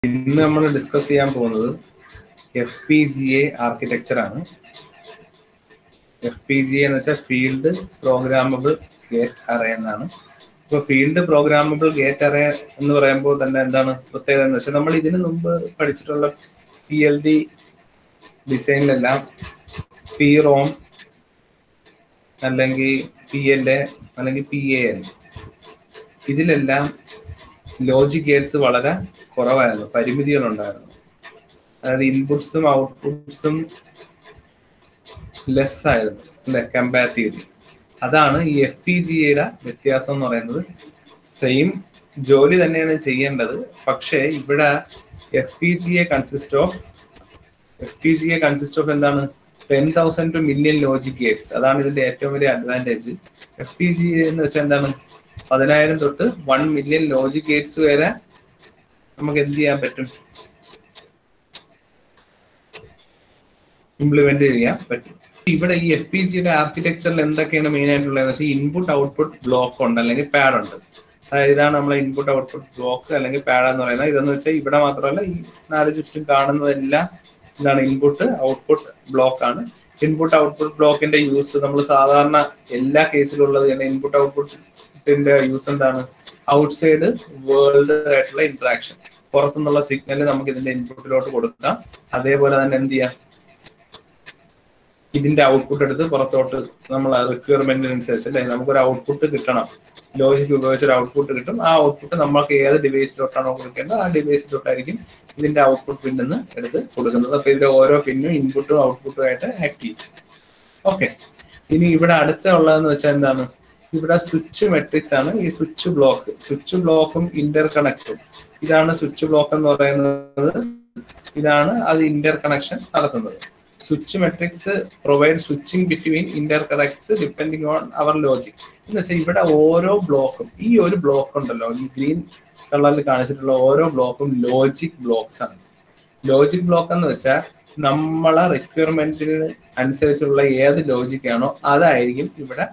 ഇന്ന് നമ്മൾ ഡിസ്കസ് ചെയ്യാൻ പോകുന്നത് F P G A architecture ആണ് എഫ് പി ജി എന്ന് വെച്ചാൽ ഫീൽഡ് പ്രോഗ്രാമബിൾ ഗേറ്റ് അറേ എന്നാണ് ഇപ്പൊ ഫീൽഡ് പ്രോഗ്രാമബിൾ ഗേറ്റ് അറേ എന്ന് പറയുമ്പോൾ തന്നെ എന്താണ് പ്രത്യേകത എന്ന് വെച്ചാൽ നമ്മൾ ഇതിനു മുമ്പ് പഠിച്ചിട്ടുള്ള പി എൽ ഡി ഡിസൈനിലെല്ലാം പി റോം അല്ലെങ്കിൽ പി എൽ എ അല്ലെങ്കിൽ പി എ എൽ ഇതിലെല്ലാം ലോജിക് ഗേറ്റ്സ് വളരെ കുറവായിരുന്നു പരിമിതികളുണ്ടായിരുന്നു അതായത് ഇൻപുട്സും ഔട്ട്പുട്സും ലെസ് ആയിരുന്നു അല്ലെ കമ്പാരിറ്റീവ്ലി അതാണ് ഈ എഫ് പി ജിയുടെ വ്യത്യാസം എന്ന് പറയുന്നത് സെയിം ജോലി തന്നെയാണ് ചെയ്യേണ്ടത് പക്ഷേ ഇവിടെ F P G A consist of F P G A consist of എന്താണ് ten thousand to million logic gates അതാണ് ഇതിന്റെ ഏറ്റവും വലിയ അഡ്വാൻറ്റേജ് എഫ് പി ജി എന്ന് വെച്ചാൽ എന്താണ് പതിനായിരം തൊട്ട് വൺ മില്യൺ ലോജിക് ഗേറ്റ്സ് വരെ നമുക്ക് എന്ത് ചെയ്യാൻ പറ്റും ഇംപ്ലിമെന്റ് ചെയ്യാൻ പറ്റും ഇവിടെ ഈ എഫ് പി ജിയുടെ ആർക്കിടെക്ചറിൽ എന്തൊക്കെയാണ് മെയിൻ ആയിട്ടുള്ളതെന്ന് വെച്ചാൽ ഇൻപുട്ട് ഔട്ട്പുട്ട് ബ്ലോക്ക് ഉണ്ട് അല്ലെങ്കിൽ പാഡ് ഉണ്ട് അതായത് ഇതാണ് നമ്മളെ ഇൻപുട്ട് ഔട്ട്പുട്ട് ബ്ലോക്ക് അല്ലെങ്കിൽ പാഡ് എന്ന് പറയുന്നത് ഇതെന്ന് വെച്ചാൽ ഇവിടെ മാത്രമല്ല ഈ നാല് ചുറ്റും കാണുന്നതെല്ലാം എന്താണ് ഇൻപുട്ട് ഔട്ട്പുട്ട് ബ്ലോക്ക് ആണ് ഇൻപുട്ട് ഔട്ട്പുട്ട് ബ്ലോക്കിന്റെ യൂസ് നമ്മൾ സാധാരണ എല്ലാ കേസിലുള്ളത് തന്നെ ഇൻപുട്ട് ഔട്ട്പുട്ടിന്റെ യൂസ് എന്താണ് ഔട്ട്സൈഡ് വേൾഡ് ആയിട്ടുള്ള ഇന്ററാക്ഷൻ പുറത്തുനിന്നുള്ള സിഗ്നൽ നമുക്ക് ഇതിന്റെ ഇൻപുട്ടിലോട്ട് കൊടുക്കാം അതേപോലെ തന്നെ എന്ത് ചെയ്യാം ഇതിന്റെ ഔട്ട്പുട്ട് എടുത്ത് പുറത്തോട്ട് നമ്മൾ റിക്വയർമെന്റിനനുസരിച്ച് അല്ലെ നമുക്കൊരു ഔട്ട്പുട്ട് കിട്ടണം ലോജിക് ഉപയോഗിച്ച് ഒരു ഔട്ട്പുട്ട് കിട്ടും ആ ഔട്ട്പുട്ട് നമ്മൾക്ക് ഏത് ഡിവൈസിലോട്ടാണോ കൊടുക്കേണ്ടത് ആ ഡിവൈസിലോട്ടായിരിക്കും ഇതിന്റെ ഔട്ട്പുട്ട് പിന്നിന്ന് എടുത്ത് കൊടുക്കുന്നത് അപ്പൊ ഇതിന്റെ ഓരോ പിന്നും ഇൻപുട്ടും ഔട്ട്പുട്ടും ആയിട്ട് ആക്ട് ചെയ്യും ഓക്കെ ഇനി ഇവിടെ അടുത്ത ഉള്ളതെന്ന് വെച്ചാൽ എന്താണ് ഇവിടെ സ്വിച്ച് മെട്രിക്സ് ആണ് ഈ സ്വിച്ച് ബ്ലോക്ക് സ്വിച്ച് ബ്ലോക്കും ഇന്റർ കണക്റ്റും ഇതാണ് സ്വിച്ച് ബ്ലോക്ക് എന്ന് പറയുന്നത് ഇതാണ് അത് ഇന്റർ കണക്ഷൻ നടത്തുന്നത് switch matrix provide switching between interconnects depending on our logic എന്ന് വെച്ചാൽ ഇവിടെ ഓരോ ബ്ലോക്കും ഈ ഒരു ബ്ലോക്ക് ഉണ്ടല്ലോ ഈ ഗ്രീൻ കളറിൽ കാണിച്ചിട്ടുള്ള ഓരോ ബ്ലോക്കും ലോജിക് ബ്ലോക്സ് ആണ് ലോജിക് ബ്ലോക്ക് എന്ന് വെച്ചാൽ നമ്മളെ റിക്വയർമെന്റിന് അനുസരിച്ചുള്ള ഏത് ലോജിക് ആണോ അതായിരിക്കും ഇവിടെ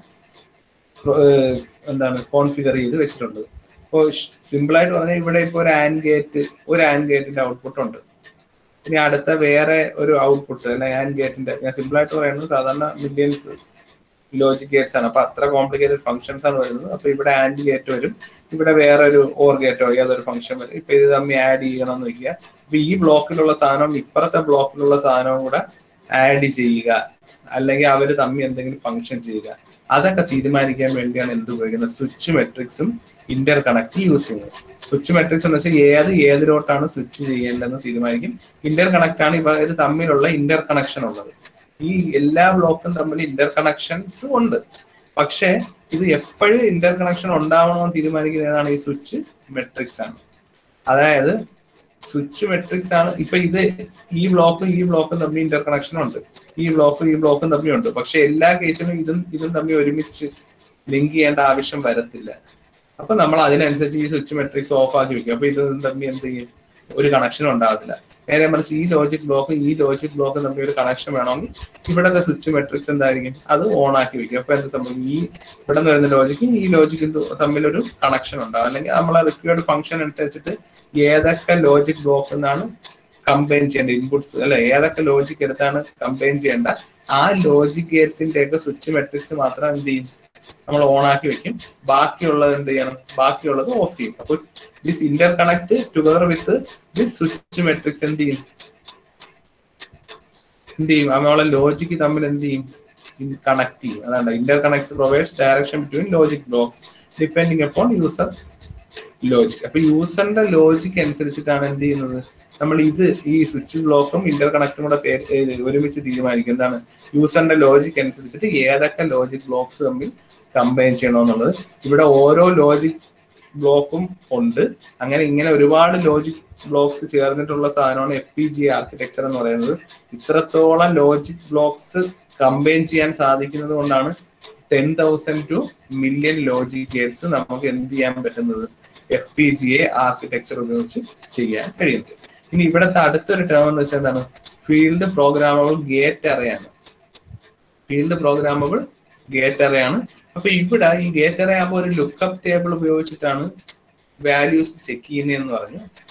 എന്താണ് കോൺഫിഗർ ചെയ്ത് വെച്ചിട്ടുള്ളത് ഇപ്പോൾ സിമ്പിൾ ആയിട്ട് പറഞ്ഞാൽ ഇവിടെ ഇപ്പോൾ ഒരു ആൻഡ് ഗേറ്റ് ഒരു ആൻഡ് ഗേറ്റിന്റെ ഔട്ട്പുട്ട് ഉണ്ട് ഇനി അടുത്ത വേറെ ഒരു ഔട്ട്പുട്ട് അല്ലെ ആൻഡ് ഗേറ്റിന്റെ ഞാൻ സിമ്പിൾ ആയിട്ട് പറയുന്നത് സാധാരണ മില്യൻസ് ലോജിക് ഗേറ്റ്സ് ആണ് അപ്പൊ അത്ര കോംപ്ലിക്കേറ്റഡ് ഫംഗ്ഷൻസ് ആണ് വരുന്നത് അപ്പൊ ഇവിടെ ആൻഡ് ഗേറ്റ് വരും ഇവിടെ വേറെ ഒരു ഓർ ഗേറ്റോ ഏതൊരു ഫംഗ്ഷൻ വരും ഇപ്പൊ ഇത് തമ്മിൽ ആഡ് ചെയ്യണം എന്ന് വെക്കുക അപ്പൊ ഈ ബ്ലോക്കിലുള്ള സാധനവും ഇപ്പുറത്തെ ബ്ലോക്കിലുള്ള സാധനവും കൂടെ ആഡ് ചെയ്യുക അല്ലെങ്കിൽ അവർ തമ്മിൽ എന്തെങ്കിലും ഫംഗ്ഷൻ ചെയ്യുക അതൊക്കെ തീരുമാനിക്കാൻ വേണ്ടിയാണ് എന്ത് ഉപയോഗിക്കുന്നത് സ്വിച്ച് മെട്രിക്സും ഇന്റർ കണക്ട് യൂസ് ചെയ്യുന്നത് സ്വിച്ച് മെട്രിക്സ് എന്ന് വെച്ചാൽ ഏത് ഏതിലോട്ടാണ് സ്വിച്ച് ചെയ്യേണ്ടതെന്ന് തീരുമാനിക്കും ഇന്റർ കണക്ട് ആണ് ഇവ ഇത് തമ്മിലുള്ള ഇന്റർ കണക്ഷൻ ഉള്ളത് ഈ എല്ലാ ബ്ലോക്കും തമ്മിൽ ഇന്റർ കണക്ഷൻസ് ഉണ്ട് പക്ഷേ ഇത് എപ്പോഴും ഇന്റർ കണക്ഷൻ ഉണ്ടാവണമെന്ന് തീരുമാനിക്കുന്ന ഏതാണ് ഈ സ്വിച്ച് മെട്രിക്സ് ആണ് അതായത് സ്വിച്ച് മെട്രിക്സ് ആണ് ഇപ്പൊ ഇത് ഈ ബ്ലോക്കും ഈ ബ്ലോക്കും തമ്മിൽ ഇന്റർ കണക്ഷൻ ഉണ്ട് ഈ ബ്ലോക്കും ഈ ബ്ലോക്കും തമ്മിൽ ഉണ്ട് പക്ഷെ എല്ലാ കേസിലും ഇതും ഇതും തമ്മിൽ ഒരുമിച്ച് ലിങ്ക് ചെയ്യേണ്ട ആവശ്യം വരത്തില്ല അപ്പൊ നമ്മൾ അതിനനുസരിച്ച് ഈ സ്വിച്ച് മെട്രിക്സ് ഓഫ് ആക്കി വെക്കും അപ്പൊ ഇത് തമ്മിൽ എന്ത് ചെയ്യും ഒരു കണക്ഷനും ഉണ്ടാകത്തില്ല നേരെ മറിച്ച് ഈ ലോജിക് ബ്ലോക്ക് ഈ ലോജിക് ബ്ലോക്ക് തമ്മിൽ ഒരു കണക്ഷൻ വേണമെങ്കിൽ ഇവിടത്തെ സ്വിച്ച് മെട്രിക്സ് എന്തായിരിക്കും അത് ഓൺ ആക്കി വെക്കും അപ്പൊ എന്ത് സംഭവിക്കും ഈ ഇവിടെ നിന്ന് വരുന്ന ലോജിക്കും ഈ ലോജിക്കും തമ്മിലൊരു കണക്ഷൻ ഉണ്ടാവും അല്ലെങ്കിൽ നമ്മളെ റിക്വയർഡ് ഫംഗ്ഷൻ അനുസരിച്ചിട്ട് ഏതൊക്കെ ലോജിക് ബ്ലോക്ക് എന്നാണ് കമ്പൈൻ ചെയ്യേണ്ട ഇൻപുട്സ് അല്ലെ ഏതൊക്കെ ലോജിക് എടുത്താണ് കമ്പൈൻ ചെയ്യേണ്ട ആ ലോജിക് ഗേറ്റ്സിന്റെ ഒക്കെ സ്വിച്ച് മെട്രിക്സ് മാത്രം എന്ത് ചെയ്യും നമ്മൾ ഓൺ ആക്കി വെക്കും ബാക്കിയുള്ളത് എന്ത് ചെയ്യണം ബാക്കിയുള്ളത് ഓഫ് ചെയ്യും അപ്പൊ this interconnect together with this switch matrix എന്ത് ചെയ്യും എന്ത് ചെയ്യും നമ്മളെ ലോജിക്ക് തമ്മിൽ എന്ത് ചെയ്യും കണക്ട് ചെയ്യും അതാണ് interconnects provides direction between logic blocks depending upon user logic അപ്പൊ യൂസറിന്റെ ലോജിക്ക് അനുസരിച്ചിട്ടാണ് എന്ത് ചെയ്യുന്നത് നമ്മൾ ഇത് ഈ സ്വിച്ച് ബ്ലോക്കും ഇന്റർ കണക്റ്റും കൂടെ ഒരുമിച്ച് തീരുമാനിക്കും എന്താണ് യൂസറിന്റെ ലോജിക്ക് അനുസരിച്ചിട്ട് ഏതൊക്കെ ലോജിക് ബ്ലോക്സ് തമ്മിൽ കമ്പൈൻ ചെയ്യണമെന്നുള്ളത് ഇവിടെ ഓരോ ലോജിക് ബ്ലോക്കും ഉണ്ട് അങ്ങനെ ഇങ്ങനെ ഒരുപാട് ലോജിക് ബ്ലോക്സ് ചേർന്നിട്ടുള്ള സാധനമാണ് എഫ് പി ജി ആർക്കിടെക്ചർ എന്ന് പറയുന്നത് ഇത്രത്തോളം ലോജിക് ബ്ലോക്സ് കമ്പൈൻ ചെയ്യാൻ സാധിക്കുന്നത് കൊണ്ടാണ് ten thousand to million logic gates നമുക്ക് എന്ത് ചെയ്യാൻ പറ്റുന്നത് F P G A architecture ഉപയോഗിച്ച് ചെയ്യാൻ കഴിയുന്നത് ഇനി ഇവിടുത്തെ അടുത്തൊരു ടേം എന്ന് വെച്ചാൽ എന്താണ് ഫീൽഡ് പ്രോഗ്രാമബിൾ ഗേറ്റ് അറയാണ് ഫീൽഡ് പ്രോഗ്രാമബിൾ ഗേറ്റ് അറയാണ് അപ്പൊ ഇവിടെ ഈ ഗേറ്റ് അറേ ആകുമ്പോൾ ഒരു ലുക്കപ്പ് ടേബിൾ ഉപയോഗിച്ചിട്ടാണ് വാല്യൂസ് ചെക്ക് ചെയ്യുന്നതെന്ന് പറഞ്ഞു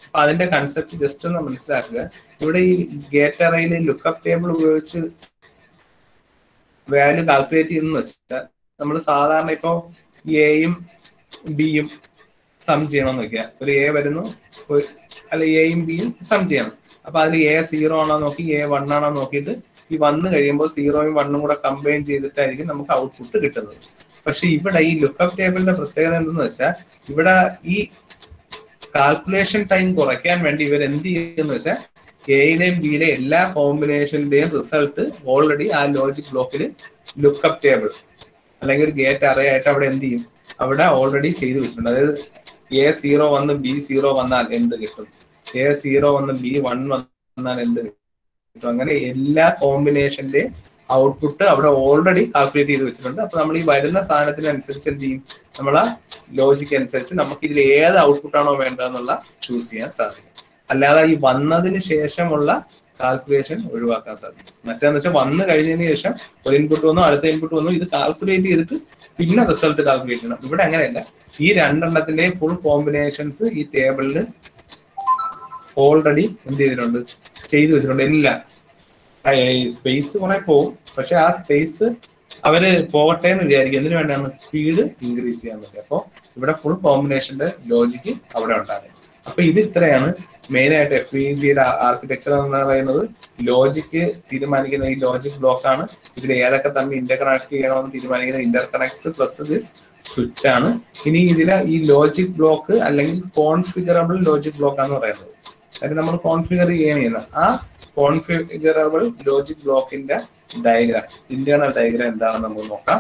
അപ്പൊ അതിന്റെ കൺസെപ്റ്റ് ജസ്റ്റ് ഒന്ന് മനസ്സിലാക്കുക ഇവിടെ ഈ ഗേറ്റ് അറയിൽ ലുക്കപ്പ് ടേബിൾ ഉപയോഗിച്ച് വാല്യൂ കാൽക്കുലേറ്റ് ചെയ്യുന്ന വെച്ചാൽ നമ്മൾ സാധാരണ ഇപ്പോ എയും ബിയും സം ചെയ്യണമെന്ന് വെക്കുക ഒരു എ വരുന്നു ഒരു- അല്ല എയും ബിയും സം ചെയ്യണം അപ്പൊ അതിൽ എ സീറോ ആണോ നോക്കി എ വൺ ആണോ നോക്കിയിട്ട് ഈ വന്ന് കഴിയുമ്പോൾ സീറോയും വണ്ണും കൂടെ കമ്പൈൻ ചെയ്തിട്ടായിരിക്കും നമുക്ക് ഔട്ട്പുട്ട് കിട്ടുന്നത് പക്ഷെ ഇവിടെ ഈ ലുക്കപ്പ് ടേബിളിന്റെ പ്രത്യേകത എന്തെന്ന് വെച്ചാൽ ഇവിടെ ഈ കാൽക്കുലേഷൻ ടൈം കുറയ്ക്കാൻ വേണ്ടി ഇവർ എന്ത് ചെയ്യുമെന്ന് വെച്ചാൽ എയുടെയും ബിയുടെയും എല്ലാ കോമ്പിനേഷന്റെയും റിസൾട്ട് ഓൾറെഡി ആ ലോജിക് ബ്ലോക്കിൽ ലുക്കപ്പ് ടേബിൾ അല്ലെങ്കിൽ ഒരു ഗേറ്റ് അറേ ആയിട്ട് അവിടെ എന്ത് ചെയ്യും അവിടെ ഓൾറെഡി ചെയ്തു വെച്ചിട്ടുണ്ട് അതായത് എ സീറോ വന്ന് ബി സീറോ വന്നാൽ എന്ത് കിട്ടും എ സീറോ വന്ന് ബി വൺ വന്നാൽ എന്ത് കിട്ടും അങ്ങനെ എല്ലാ കോമ്പിനേഷന്റെയും ഔട്ട്പുട്ട് അവിടെ ഓൾറെഡി കാൽക്കുലേറ്റ് ചെയ്ത് വെച്ചിട്ടുണ്ട് അപ്പൊ നമ്മൾ ഈ വരുന്ന സാധനത്തിനനുസരിച്ച് എന്ത് ചെയ്യും നമ്മൾ ആ ലോജിക്ക് അനുസരിച്ച് നമുക്ക് ഇതിൽ ഏത് ഔട്ട്പുട്ട് ആണോ വേണ്ടതെന്നുള്ള ചൂസ് ചെയ്യാൻ സാധിക്കും അല്ലാതെ ഈ വന്നതിന് ശേഷമുള്ള കാൽക്കുലേഷൻ ഒഴിവാക്കാൻ സാധിക്കും മറ്റേന്ന് വെച്ചാൽ വന്നു കഴിഞ്ഞതിന് ശേഷം ഒരു ഇൻപുട്ട് വന്നു അടുത്ത ഇൻപുട്ട് വന്നു ഇത് കാൽക്കുലേറ്റ് ചെയ്തിട്ട് പിന്നെ റിസൾട്ട് കാൽക്കുലേറ്റ് ചെയ്യണം ഇവിടെ അങ്ങനെയല്ല ഈ രണ്ടെണ്ണത്തിന്റെയും ഫുൾ കോമ്പിനേഷൻസ് ഈ ടേബിളിൽ ഓൾറെഡി എന്ത് ചെയ്തിട്ടുണ്ട് ചെയ്തു വെച്ചിട്ടുണ്ട് എല്ലാം സ്പേസ് കുറെ പോകും പക്ഷെ ആ സ്പേസ് അവര് പോകട്ടെ എന്ന് വിചാരിക്കും എന്തിനു വേണ്ടിയാണ് സ്പീഡ് ഇൻക്രീസ് ചെയ്യാൻ വേണ്ടി അപ്പോൾ ഇവിടെ ഫുൾ കോമ്പിനേഷന്റെ ലോജിക്ക് അവിടെ ഉണ്ടാകും അപ്പൊ ഇത് ഇത്രയാണ് മെയിൻ ആയിട്ട് എഫ് പി ജിയുടെ ആർക്കിടെക്ചർ എന്ന് പറയുന്നത് ലോജിക്ക് തീരുമാനിക്കുന്ന ഈ ലോജിക് ബ്ലോക്ക് ആണ് ഇതിൽ ഏതൊക്കെ തമ്മിൽ ഇന്റർ കണക്ട് ചെയ്യണമെന്ന് തീരുമാനിക്കുന്ന interconnects plus this switch ആണ് ഇനി ഇതിലെ ഈ ലോജിക് ബ്ലോക്ക് അല്ലെങ്കിൽ കോൺഫിഗറബിൾ ലോജിക് ബ്ലോക്ക് ആണ് പറയുന്നത് അതായത് നമ്മൾ കോൺഫിഗർ ചെയ്യുന്ന ആ കോൺഫിഗറബിൾ ലോജിക് ബ്ലോക്കിന്റെ ഡയഗ്രാം ഇന്റേണൽ ഡയഗ്രാം എന്താണെന്ന് നമുക്ക് നോക്കാം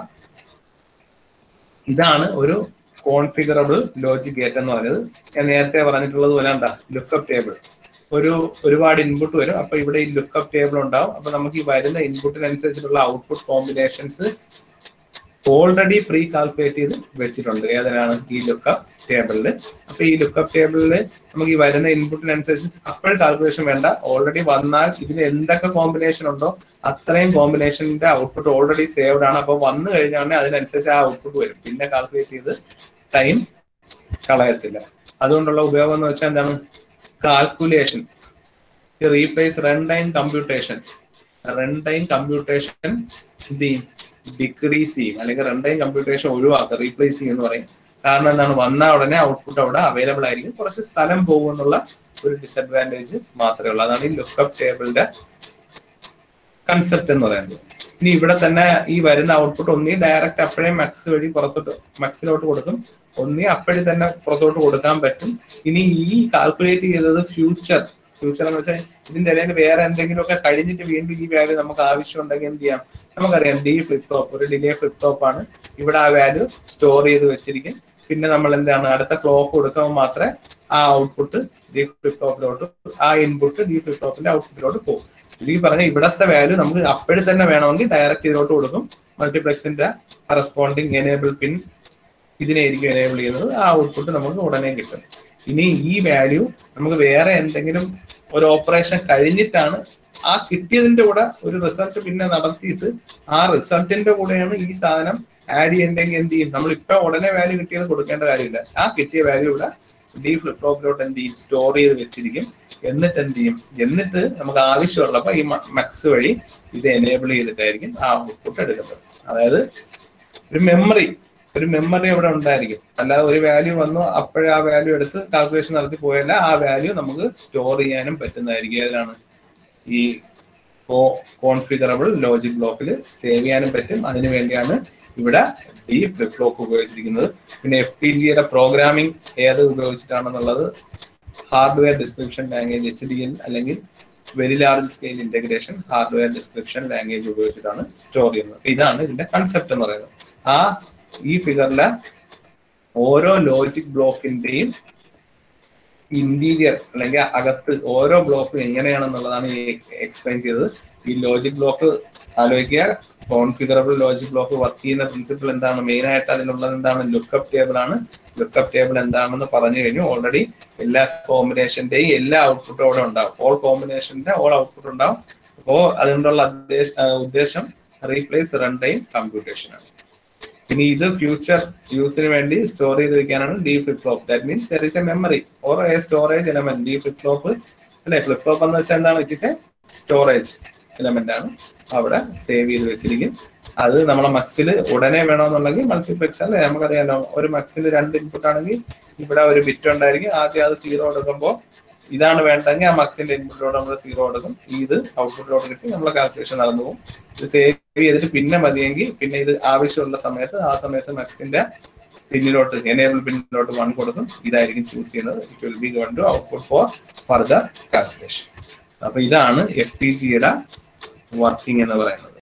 ഇതാണ് ഒരു കോൺഫിഗറബിൾ ലോജിക് ഗേറ്റ് എന്ന് പറയുന്നത് ഞാൻ നേരത്തെ പറഞ്ഞിട്ടുള്ളത് പോലെ എന്താ ലുക്കപ്പ് ടേബിൾ ഒരു ഒരുപാട് ഇൻപുട്ട് വരും അപ്പൊ ഇവിടെ ഈ ലുക്കപ്പ് ടേബിൾ ഉണ്ടാവും അപ്പൊ നമുക്ക് ഈ വരുന്ന ഇൻപുട്ടിനനുസരിച്ചിട്ടുള്ള output combinations already precalculate ചെയ്ത് വെച്ചിട്ടുണ്ട് ഏതിനാണ് ഈ ലുക്കപ്പ് ടേബിളിൽ അപ്പൊ ഈ ലുക്കപ്പ് ടേബിളിൽ നമുക്ക് ഈ വരുന്ന ഇൻപുട്ടിനനുസരിച്ച് അപ്പോഴും കാൽക്കുലേഷൻ വേണ്ട ഓൾറെഡി വന്നാൽ ഇതിൽ എന്തൊക്കെ കോമ്പിനേഷൻ ഉണ്ടോ അത്രയും കോമ്പിനേഷന്റെ ഔട്ട്പുട്ട് ഓൾറെഡി സേവ്ഡ് ആണ് അപ്പൊ വന്നു കഴിഞ്ഞാൽ അതിനനുസരിച്ച് ആ ഔട്ട്പുട്ട് വരും പിന്നെ കാൽക്കുലേറ്റ് ചെയ്ത് ടൈം കളയത്തില്ല അതുകൊണ്ടുള്ള ഉപയോഗം എന്ന് വെച്ചാൽ എന്താണ് calculation replace run time computation run time computation എന്ത് ചെയ്യും ഡിക്രീസ് ചെയ്യും അല്ലെങ്കിൽ റൺ ടൈം കമ്പ്യൂട്ടേഷൻ ഒഴിവാക്കുക റീപ്ലേസ് ചെയ്യും എന്ന് പറയും കാരണം എന്താണ് വന്ന ഉടനെ ഔട്ട്പുട്ട് അവിടെ അവൈലബിൾ ആയിരിക്കും കുറച്ച് സ്ഥലം പോകും എന്നുള്ള ഒരു ഡിസഡ്വാൻറ്റേജ് മാത്രമേ ഉള്ളൂ അതാണ് ഈ ലുക്കപ്പ് ടേബിളിന്റെ കൺസെപ്റ്റ് എന്ന് പറയുന്നത് ഇനി ഇവിടെ തന്നെ ഈ വരുന്ന ഔട്ട്പുട്ട് ഒന്നീ ഡയറക്റ്റ് അപ്പോഴേ മക്സ് വഴി പുറത്തോട്ട് മക്സിലോട്ട് കൊടുക്കും ഒന്നീ അപ്പോഴേ തന്നെ പുറത്തോട്ട് കൊടുക്കാൻ പറ്റും ഇനി ഈ കാൽക്കുലേറ്റ് ചെയ്തത് ഫ്യൂച്ചർ ഫ്യൂച്ചർ എന്ന് വെച്ചാൽ ഇതിന്റെ ഇടയിൽ വേറെ എന്തെങ്കിലുമൊക്കെ കഴിഞ്ഞിട്ട് വീണ്ടും ഈ വാല്യൂ നമുക്ക് ആവശ്യമുണ്ടെങ്കിൽ എന്ത് ചെയ്യാം നമുക്കറിയാം ഡി ഫ്ലിപ്പ് ടോപ്പ് ഒരു ഡിലേ ഫ്ലിപ്പ് ടോപ്പ് ആണ് ഇവിടെ ആ വാല്യൂ സ്റ്റോർ ചെയ്ത് വെച്ചിരിക്കും പിന്നെ നമ്മൾ എന്താണ് അടുത്ത ക്ലോക്ക് കൊടുക്കുമ്പോൾ മാത്രമേ ആ ഔട്ട്പുട്ട് ഡി ഫ്ലിപ്പ് ടോപ്പിലോട്ട് ആ ഇൻപുട്ട് ഡി ഫ്ലിപ്പ് ടോപ്പിന്റെ ഔട്ട്പുട്ടിലോട്ട് പോകും ഇത് ഈ പറഞ്ഞ ഇവിടത്തെ വാല്യൂ നമുക്ക് അപ്പോഴും തന്നെ വേണമെങ്കിൽ ഡയറക്റ്റ് ഇതിലോട്ട് കൊടുക്കും മൾട്ടിപ്ലക്സിന്റെ കറസ്പോണ്ടിങ് എനേബിൾ പിൻ ഇതിനായിരിക്കും എനേബിൾ ചെയ്യുന്നത് ആ ഔട്ട്പുട്ട് നമുക്ക് ഉടനെ കിട്ടും ഇനി ഈ വാല്യൂ നമുക്ക് വേറെ എന്തെങ്കിലും ഒരു ഓപ്പറേഷൻ കഴിഞ്ഞിട്ടാണ് ആ കിട്ടിയതിന്റെ കൂടെ ഒരു റിസൾട്ട് പിന്നെ നടത്തിയിട്ട് ആ റിസൾട്ടിന്റെ കൂടെയാണ് ഈ സാധനം ആഡ് ചെയ്യണ്ടെങ്കിൽ എന്ത് ചെയ്യും നമ്മൾ ഇപ്പൊ ഉടനെ വാല്യൂ കിട്ടിയത് കൊടുക്കേണ്ട കാര്യമില്ല ആ കിട്ടിയ വാല്യൂ ഇവിടെ ഡി ഫ്ലിപ്പ് ടോപ്പിലോട്ട് എന്ത് ചെയ്യും സ്റ്റോർ ചെയ്ത് വെച്ചിരിക്കും എന്നിട്ട് എന്ത് ചെയ്യും എന്നിട്ട് നമുക്ക് ആവശ്യമുള്ളപ്പോൾ ഈ മക്സ് വഴി ഇത് എനേബിൾ ചെയ്തിട്ടായിരിക്കും ആ ഔട്ട്പുട്ട് എടുക്കുന്നത് അതായത് ഒരു മെമ്മറി ഒരു മെമ്മറി അവിടെ ഉണ്ടായിരിക്കും അല്ലാതെ ഒരു വാല്യൂ വന്നു അപ്പോഴേ ആ വാല്യൂ എടുത്ത് കാൽക്കുലേഷൻ നടത്തി പോയല്ല ആ വാല്യൂ നമുക്ക് സ്റ്റോർ ചെയ്യാനും പറ്റുന്നതായിരിക്കും ഏതാണ് ഈ കോൺഫിഗറബിൾ ലോജിക് ബ്ലോക്കിൽ സേവ് ചെയ്യാനും പറ്റും അതിനു വേണ്ടിയാണ് ഇവിടെ ഡി ഫ്ലിപ്പ് ഫ്ലോപ്പ് ഉപയോഗിച്ചിരിക്കുന്നത് പിന്നെ എഫ് പി ജിയുടെ പ്രോഗ്രാമിംഗ് ഏത് ഉപയോഗിച്ചിട്ടാണെന്നുള്ളത് hardware description language H D L അല്ലെങ്കിൽ very large scale integration hardware description language ഉപയോഗിച്ചിട്ടാണ് സ്റ്റോർ ചെയ്യുന്നത് അപ്പൊ ഇതാണ് ഇതിന്റെ കൺസെപ്റ്റ് എന്ന് പറയുന്നത് ആ ഈ ഫിഗറിലെ ഓരോ ലോജിക് ബ്ലോക്കിന്റെയും ഇന്റീരിയർ അല്ലെങ്കിൽ അകത്ത് ഓരോ ബ്ലോക്കും എങ്ങനെയാണെന്നുള്ളതാണ് ഈ എക്സ്പ്ലെയിൻ ചെയ്തത് ഈ ലോജിക് ബ്ലോക്ക് ആലോചിക്കുക കോൺഫിഗറബിൾ ലോജിക് ബ്ലോക്ക് വർക്ക് ചെയ്യുന്ന പ്രിൻസിപ്പിൾ എന്താണ് മെയിൻ ആയിട്ട് അതിനുള്ളത് എന്താണ് ലുക്കപ്പ് ടേബിൾ ആണ് ലുക്കപ്പ് ടേബിൾ എന്താണെന്ന് പറഞ്ഞു കഴിഞ്ഞു ഓൾറെഡി എല്ലാ കോമ്പിനേഷന്റെയും എല്ലാ ഔട്ട്പുട്ടും അവിടെ ഉണ്ടാവും ഓൾ കോമ്പിനേഷന്റെ ഓൾ ഔട്ട്പുട്ട് ഉണ്ടാവും അപ്പോ അതുകൊണ്ടുള്ള ഉദ്ദേശം റീപ്ലേസ് റൺ ടൈം കമ്പ്യൂട്ടേഷൻ ആണ് ഇനി ഇത് ഫ്യൂച്ചർ യൂസിന് വേണ്ടി സ്റ്റോർ ചെയ്ത് വെക്കാനാണ് D flip flop that means there is a memory or a storage element D flip flop അല്ലെ ഫ്ലിപ്പ് ഫ്ലോപ്പ് എന്ന് വെച്ചാൽ എന്താണ് it is a storage element ആണ് അവിടെ സേവ് ചെയ്ത് വെച്ചിരിക്കും അത് നമ്മളെ മക്സിൽ ഉടനെ വേണമെന്നുണ്ടെങ്കിൽ മൾട്ടിപ്ലെക്സ് അല്ലെ നമുക്കറിയാലോ ഒരു മക്സിൽ രണ്ട് ഇൻപുട്ട് ആണെങ്കിൽ ഇവിടെ ഒരു ബിറ്റ് ഉണ്ടായിരിക്കും ആദ്യം അത് സീറോ എടുക്കുമ്പോൾ ഇതാണ് വേണ്ടെങ്കിൽ ആ മക്സിന്റെ ഇൻപുട്ടിലോട് നമ്മൾ സീറോ എടുക്കും ഇത് ഔട്ട്പുട്ടിലോട്ട് കിട്ടി നമ്മളെ കാൽക്കുലേഷൻ നടന്നു പോകും ഇത് സേവ് ചെയ്തിട്ട് പിന്നെ മതിയെങ്കിൽ പിന്നെ ഇത് ആവശ്യമുള്ള സമയത്ത് ആ സമയത്ത് മക്സിന്റെ പിന്നിലോട്ട് എനേബിൾ പിന്നിലോട്ട് വൺ കൊടുക്കും ഇതായിരിക്കും ചൂസ് ചെയ്യുന്നത് it will be gone to output for further calculation അപ്പൊ ഇതാണ് എഫ് ടി ജിയുടെ വർക്കിംഗ് എന്ന് പറയുന്നത്